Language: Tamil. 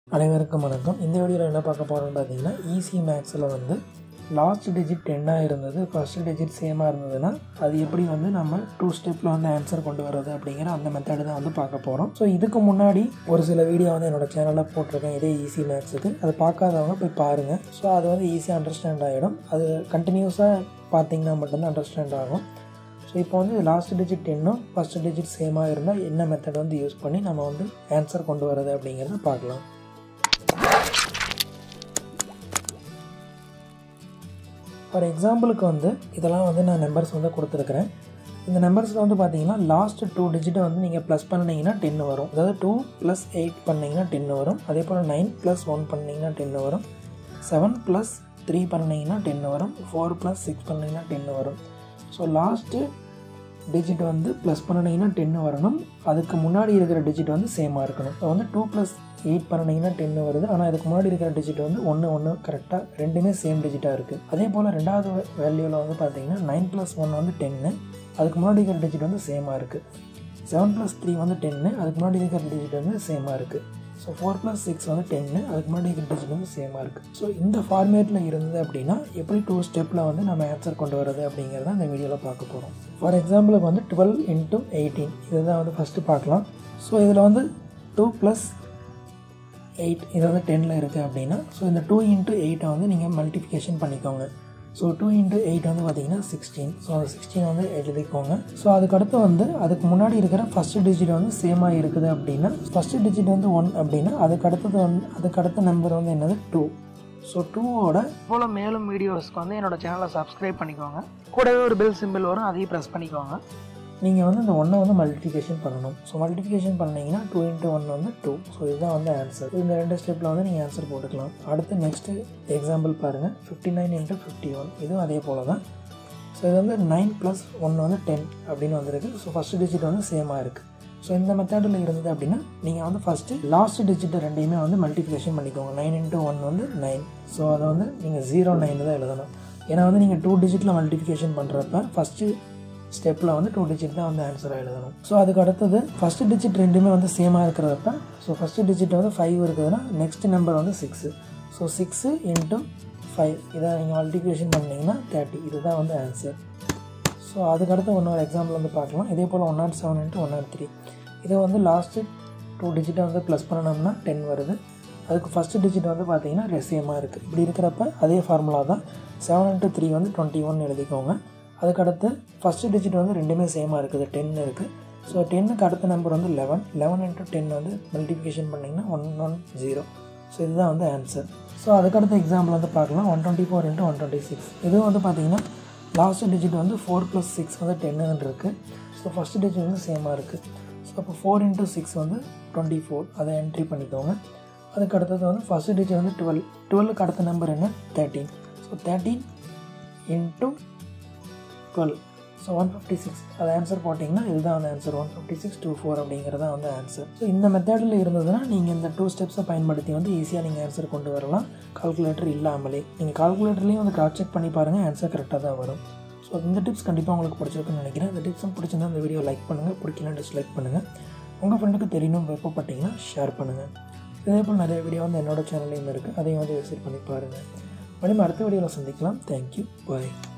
அனைவருக்கும் வணக்கம் இந்த வீடியோவில் என்ன பார்க்க போகிறோம்னு பார்த்தீங்கன்னா ஈஸி மேக்ஸில் வந்து லாஸ்ட் டிஜிட் டென்னாக இருந்தது ஃபஸ்ட் டிஜிட் சேமாக இருந்ததுன்னா அது எப்படி வந்து நம்ம டூ ஸ்டெப்பில் வந்து ஆன்சர் கொண்டு வர்றது அப்படிங்கிற அந்த மெத்தடு தான் வந்து பார்க்க போகிறோம் ஸோ இதுக்கு முன்னாடி ஒரு சில வீடியோ வந்து என்னோட சேனலில் போட்டிருக்கேன் இதே ஈஸி மேக்ஸுக்கு அதை பார்க்காதவங்க போய் பாருங்கள் ஸோ அது வந்து ஈஸியாக அண்டர்ஸ்டாண்ட் ஆகிடும் அது கண்டினியூஸாக பார்த்தீங்கன்னா மட்டும்தான் அண்டர்ஸ்டாண்ட் ஆகும் ஸோ இப்போ வந்து லாஸ்ட் டிஜிட் டென்னும் ஃபஸ்ட் டிஜிட் சேமாக இருந்தால் என்ன மெத்தட் வந்து யூஸ் பண்ணி நம்ம வந்து ஆன்சர் கொண்டு வர்றது அப்படிங்கிறத பார்க்கலாம் ஃபார் எக்ஸாம்பிளுக்கு வந்து இதெல்லாம் வந்து நான் நம்பர்ஸ் வந்து கொடுத்துருக்குறேன் இந்த நம்பர்ஸில் வந்து பார்த்தீங்கன்னா லாஸ்ட் டூ டிஜிட்டை வந்து நீங்கள் ப்ளஸ் பண்ணிங்கன்னா டென் வரும் அதாவது டூ ப்ளஸ் எயிட் பண்ணிங்கன்னா டென் வரும் அதே போல் நைன் ப்ளஸ் ஒன் பண்ணிங்கன்னா டென் வரும் செவன் ப்ளஸ் த்ரீ பண்ணிங்கன்னா டென் வரும் ஃபோர் ப்ளஸ் சிக்ஸ் பண்ணிங்கன்னா டென் வரும் ஸோ லாஸ்ட்டு டிஜிட் வந்து ப்ளஸ் பண்ணினீங்கன்னா டென்னு வரணும் அதுக்கு முன்னாடி இருக்கிற டிஜிட் வந்து சேமாக இருக்கணும் ஸோ வந்து டூ ப்ளஸ் எயிட் பண்ணினீங்கன்னா டென்னு வருது ஆனால் அதுக்கு முன்னாடி இருக்கிற டிஜிட் வந்து ஒன்று ஒன்று கரெக்டாக ரெண்டுமே சேம் டிஜிட்டாக இருக்குது அதே போல் ரெண்டாவது வேல்யூவில் வந்து பார்த்தீங்கன்னா நைன் ப்ளஸ் ஒன் வந்து டென்னு அதுக்கு முன்னாடி இருக்கிற டிஜிட் வந்து சேமாக இருக்குது செவன் ப்ளஸ் த்ரீ வந்து டென்னு அதுக்கு முன்னாடி இருக்கிற டிஜிட் வந்து சேமாக இருக்குது ஸோ ஃபோர் ப்ளஸ் சிக்ஸ் வந்து டென்னு அதுக்கு முன்னாடி இருக்கிற டிஜிட் வந்து சேமாக இருக்குது ஸோ இந்த ஃபார்மேட்டில் இருந்தது அப்படின்னா எப்படி டூ ஸ்டெப்பில் வந்து நம்ம ஆன்சர் கொண்டு வரது அப்படிங்கிறத இந்த வீடியோவில் பார்க்க போகிறோம் ஃபார் எக்ஸாம்பிளுக்கு வந்து டுவெல் இன்ட்டு எயிட்டீன் இதுதான் வந்து ஃபஸ்ட்டு பார்க்கலாம் ஸோ இதில் வந்து டூ ப்ளஸ் எயிட் இது வந்து டெனில் இருக்குது அப்படின்னா ஸோ இந்த டூ இன்ட்டு எயிட்டை வந்து நீங்கள் மல்டிஃபிகேஷன் பண்ணிக்கோங்க ஸோ டூ இன்ட்டு எயிட் வந்து பார்த்தீங்கன்னா சிக்ஸ்டீன் ஸோ அந்த சிக்ஸ்டீன் வந்து எழுதிக்கோங்க ஸோ அதுக்கடுத்து வந்து அதுக்கு முன்னாடி இருக்கிற ஃபஸ்ட்டு டிஜிட் வந்து சேமாக இருக்குது அப்படின்னா ஃபஸ்ட்டு டிஜிட் வந்து ஒன் அப்படின்னா அதுக்கு அடுத்தது வந்து அதுக்கு அடுத்த நம்பர் வந்து என்னது டூ ஸோ டூவோட போல் மேலும் வீடியோஸ்க்கு வந்து என்னோட சேனலை சப்ஸ்கிரைப் பண்ணிக்கோங்க கூடவே ஒரு பெல் சிம்பிள் வரும் அதையும் ப்ரெஸ் பண்ணிக்கோங்க நீங்கள் வந்து இந்த ஒன்றை வந்து மல்டிஃபிகேஷன் பண்ணணும் ஸோ மல்டிஃபிகேஷன் பண்ணீங்கன்னா டூ இன்ட்டு ஒன் வந்து டூ ஸோ இதுதான் வந்து ஆன்சர் இந்த ரெண்டு ஸ்டெப்பில் வந்து நீங்கள் ஆன்சர் போட்டுக்கலாம் அடுத்து நெக்ஸ்ட்டு எக்ஸாம்பிள் பாருங்கள் fifty nine into fifty one இதுவும் அதே போல் தான் ஸோ இது வந்து நைன் ப்ளஸ் ஒன் வந்து டென் அப்படின்னு வந்திருக்கு ஸோ ஃபஸ்ட்டு டிஜிட் வந்து சேமாக இருக்குது ஸோ இந்த மெத்தடில் இருந்தது அப்படின்னா நீங்கள் வந்து ஃபஸ்ட்டு லாஸ்ட் டிஜிட் ரெண்டையுமே வந்து மல்டிஃபிகேஷன் பண்ணிக்கோங்க நைன் இன்ட்டு ஒன் வந்து நைன் ஸோ அதை வந்து நீங்கள் ஜீரோ நைன் தான் எழுதணும் ஏன்னா வந்து நீங்கள் டூ டிஜிட்டில் மல்டிஃபிகேஷன் பண்ணுறப்ப ஃபஸ்ட்டு ஸ்டெப்பில் வந்து டூ டிஜிட் தான் வந்து ஆன்சராக எழுதணும் ஸோ அதுக்கு அடுத்தது ஃபஸ்ட்டு டிஜிட் ரெண்டுமே வந்து சேமாக இருக்கிறப்ப ஸோ ஃபஸ்ட்டு டிஜிட் வந்து ஃபைவ் இருக்குதுன்னா நெக்ஸ்ட் நம்பர் வந்து six so six into five இதை நீங்கள் மல்டிப்ளிகேஷன் பண்ணிங்கன்னா தேர்ட்டி இதுதான் வந்து ஆன்சர் ஸோ அதுக்கடுத்து இன்னொரு எக்ஸாம்பிள் வந்து பார்க்கலாம் இதே போல் one nought seven into one nought three இதை வந்து லாஸ்ட்டு டூ டிஜிட்டை வந்து ப்ளஸ் பண்ணணும்னா டென் வருது அதுக்கு ஃபஸ்ட்டு டிஜிட் வந்து பார்த்தீங்கன்னா ரெசியமாக இருக்குது இப்படி இருக்கிறப்ப அதே ஃபார்முலா தான் செவன் இன்ட்டு த்ரீ வந்து டுவெண்ட்டி ஒன் எழுதிக்கோங்க அதுக்கடுத்து ஃபஸ்ட்டு டிஜிட் வந்து ரெண்டுமே சேமாக இருக்குது டென் இருக்குது ஸோ டென்னுக்கு அடுத்த நம்பர் வந்து லெவன் லெவன் இன்ட்டு டென் வந்து மல்டிப்ளிகேஷன் பண்ணிங்கன்னா ஒன் ஒன் ஜீரோ ஸோ இதுதான் வந்து ஆன்சர் ஸோ அதுக்கடுத்த எக்ஸாம்பிள் வந்து பார்க்கலாம் one twenty four into one twenty six இதுவும் வந்து பார்த்தீங்கன்னா லாஸ்ட் டிஜிட் வந்து ஃபோர் ப்ளஸ் சிக்ஸ் வந்து டென்னு இருக்குது ஸோ ஃபஸ்ட் டிஜிட் வந்து சேமாக இருக்குது ஸோ அப்போ ஃபோர் இன்ட்டு சிக்ஸ் வந்து டுவெண்ட்டி ஃபோர் அதை என்ட்ரி பண்ணிக்கோங்க அதுக்கு அடுத்தது வந்து ஃபஸ்ட் டிஜிட் வந்து டுவெல் டுவெல்லுக்கு அடுத்த நம்பர் என்ன thirteen so thirteen into twelve so one fifty six அது ஆன்சர் போட்டிங்கன்னா இதுதான் வந்து answer one fifty six two four அப்படிங்கிறதா வந்து ஆன்சர் ஸோ இந்த மெத்தடில் இருந்ததுன்னா நீங்கள் இந்த டூ ஸ்டெப்ஸை பயன்படுத்தி வந்து ஈஸியாக நீங்கள் ஆன்சர் கொண்டு வரலாம் கால்குலேட்டர் இல்லாமலே நீங்கள் கால்குலேட்டர்லேயும் வந்து கிராஸ் செக் பண்ணி பாருங்கள் ஆன்சர் கரெக்டாக தான் வரும் ஸோ இந்த டிப்ஸ் கண்டிப்பாக உங்களுக்கு பிடிச்சிருக்குன்னு நினைக்கிறேன் இந்த டிப்ஸும் பிடிச்சிருந்தா இந்த வீடியோ லைக் பண்ணுங்கள் பிடிக்கலாம் டிஸ்லைக் பண்ணுங்கள் உங்கள் ஃப்ரெண்டுக்கு தெரியணும் விருப்பப்பட்டீங்கன்னா ஷேர் பண்ணுங்கள் இதே போல் நிறைய வீடியோ வந்து என்னோட சேனல்லையும் இருக்குது அதையும் வந்து விசிட் பண்ணி பாருங்கள் மறுபடியும் அடுத்த வீடியோவில் சந்திக்கலாம் தேங்க்யூ பாய்